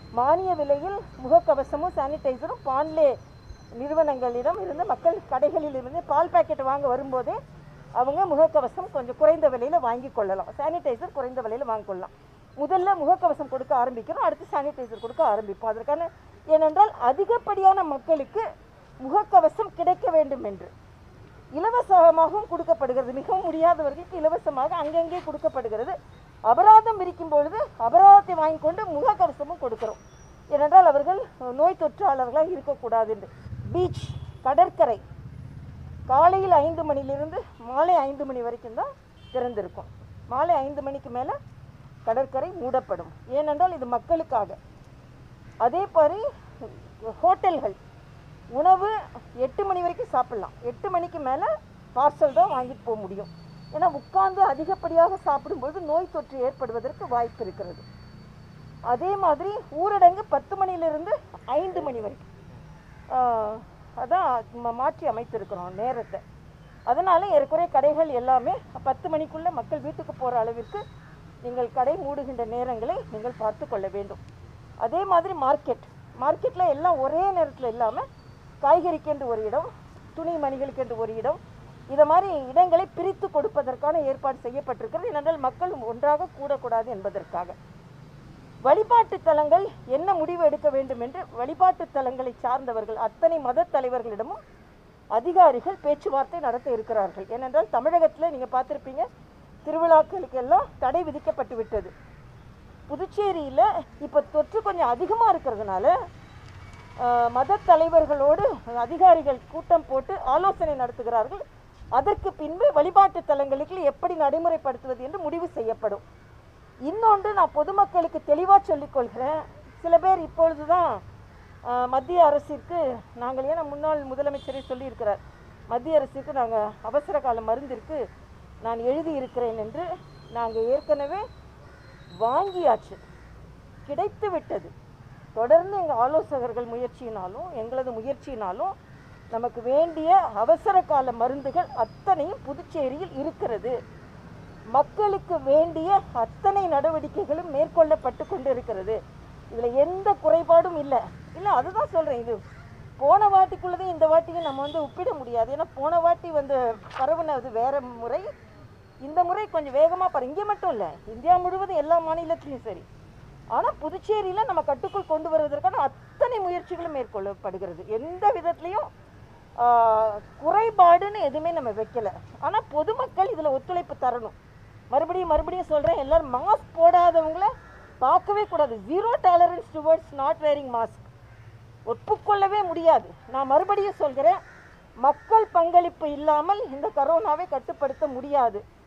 மானிய விலையில் முகக்கவசமும் சானிடைசரும் பான்லே நிறுவனங்களிடம் இருந்து மக்கள் கடைகளில் இருந்து பால் பாக்கெட் வாங்க வரும்போதே அவங்க முகக்கவசம் கொஞ்சம் குறைந்த விலையில் வாங்கி கொள்ளலாம் சானிடைசர் குறைந்த விலையில் வாங்கிக் கொள்ளலாம் முதல்ல முகக்கவசம் கொடுக்க ஆரம்பிக்கிறோம் அடுத்து சானிடைசர் கொடுக்க ஆரம்பிப்போம் அதற்கான ஏனென்றால் அதிகப்படியான மக்களுக்கு முகக்கவசம் கிடைக்க வேண்டும் என்று இலவசமாகவும் கொடுக்கப்படுகிறது மிகவும் முடியாதவர்களுக்கு இலவசமாக அங்கங்கே கொடுக்கப்படுகிறது அபராதம் விரிக்கும் பொழுது அபராதத்தை வாங்கி கொண்டு முகக்கவசமும் கொடுக்கிறோம் ஏனென்றால் அவர்கள் நோய் தொற்றாளர்களாக இருக்கக்கூடாது என்று பீச் கடற்கரை காலையில் ஐந்து மணிலிருந்து மாலை ஐந்து மணி வரைக்கும் தான் திறந்திருக்கும் மாலை ஐந்து மணிக்கு மேலே கடற்கரை மூடப்படும் ஏனென்றால் இது மக்களுக்காக அதே மாதிரி ஹோட்டல்கள் உணவு எட்டு மணி வரைக்கும் சாப்பிடலாம் எட்டு மணிக்கு மேலே பார்சல் தான் வாங்கிட்டு போக முடியும் ஏன்னா உட்கார்ந்து அதிகப்படியாக சாப்பிடும்போது நோய் தொற்று ஏற்படுவதற்கு வாய்ப்பு இருக்கிறது அதே மாதிரி ஊரடங்கு பத்து மணியிலிருந்து ஐந்து மணி வரைக்கும் ஆஹ், அதான் ம- மாற்றி அமைத்திருக்கிறோம் நேரத்தை அதனால் ஏறக்குறைய கடைகள் எல்லாமே பத்து மணிக்குள்ளே மக்கள் வீட்டுக்கு போகிற அளவிற்கு நீங்கள் கடை மூடுகின்ற நேரங்களை நீங்கள் பார்த்து கொள்ள வேண்டும் அதே மாதிரி மார்க்கெட் மார்க்கெட்டில் எல்லாம் ஒரே நேரத்தில் இல்லாமல் காய்கறிக்கென்று ஒரு இடம் துணி மணிகளுக்கென்று ஒரு இடம் இதை மாதிரி இடங்களை பிரித்து கொடுப்பதற்கான ஏற்பாடு செய்யப்பட்டிருக்கிறது ஏனென்றால் மக்கள் ஒன்றாக கூடக்கூடாது என்பதற்காக வழிபாட்டு தலங்கள் என்ன முடிவு எடுக்க வேண்டும் என்று வழிபாட்டு தலங்களை சார்ந்தவர்கள் அத்தனை மத தலைவர்களிடமும் அதிகாரிகள் பேச்சுவார்த்தை நடத்த இருக்கிறார்கள் ஏனென்றால் தமிழகத்தில் நீங்கள் பார்த்துருப்பீங்க திருவிழாக்களுக்கெல்லாம் தடை விதிக்கப்பட்டு விட்டது புதுச்சேரியில் இப்போ தொற்று கொஞ்சம் அதிகமாக இருக்கிறதுனால ஆஹ், மத தலைவர்களோடு அதிகாரிகள் கூட்டம் போட்டு ஆலோசனை நடத்துகிறார்கள் அதற்கு பின்பு வழிபாட்டு தலங்களுக்கு எப்படி நடைமுறைப்படுத்துவது என்று முடிவு செய்யப்படும் இன்னொன்று நான் பொதுமக்களுக்கு தெளிவாக சொல்லிக்கொள்கிறேன் சில பேர் இப்பொழுது தான் மத்திய அரசிற்கு நாங்கள் ஏன்னா முன்னாள் முதலமைச்சரே சொல்லியிருக்கிறார் மத்திய அரசுக்கு நாங்கள் அவசர கால மருந்திற்கு நான் எழுதியிருக்கிறேன் என்று நாங்கள் ஏற்கனவே வாங்கியாச்சு கிடைத்து விட்டது தொடர்ந்து எங்கள் ஆலோசகர்கள் முயற்சியினாலும் எங்களது முயற்சியினாலும் நமக்கு வேண்டிய அவசர கால மருந்துகள் அத்தனையும் புதுச்சேரியில் இருக்கிறது மக்களுக்கு வேண்டிய அத்தனை நடவடிக்கைகளும் மேற்கொள்ளப்பட்டு கொண்டு இருக்கிறது இதில் எந்த குறைபாடும் இல்லை இல்லை அதுதான் சொல்கிறேன் இது போன வாட்டிக்குள்ளதையும் இந்த வாட்டியும் நம்ம வந்து ஒப்பிட முடியாது ஏன்னா போன வாட்டி வந்து பரவுனது வேற முறை இந்த முறை கொஞ்சம் வேகமாக பாரு இங்கே மட்டும் இல்லை இந்தியா முழுவதும் எல்லா மாநிலத்திலையும் சரி ஆனால் புதுச்சேரியில் நம்ம கட்டுக்குள் கொண்டு வருவதற்கான அத்தனை முயற்சிகளும் மேற்கொள்ளப்படுகிறது எந்த விதத்துலையும் ஆஹ், குறைபாடுன்னு எதுவுமே நம்ம வைக்கல ஆனால் பொதுமக்கள் இதில் ஒத்துழைப்பு தரணும் மறுபடியும் மறுபடியும் சொல்கிறேன் எல்லாரும் மாஸ்க் போடாதவங்கள பார்க்கவே கூடாது zero tolerance towards not wearing mask ஒப்புக்கொள்ளவே முடியாது நான் மறுபடியும் சொல்கிறேன் மக்கள் பங்களிப்பு இல்லாமல் இந்த கரோனாவை கட்டுப்படுத்த முடியாது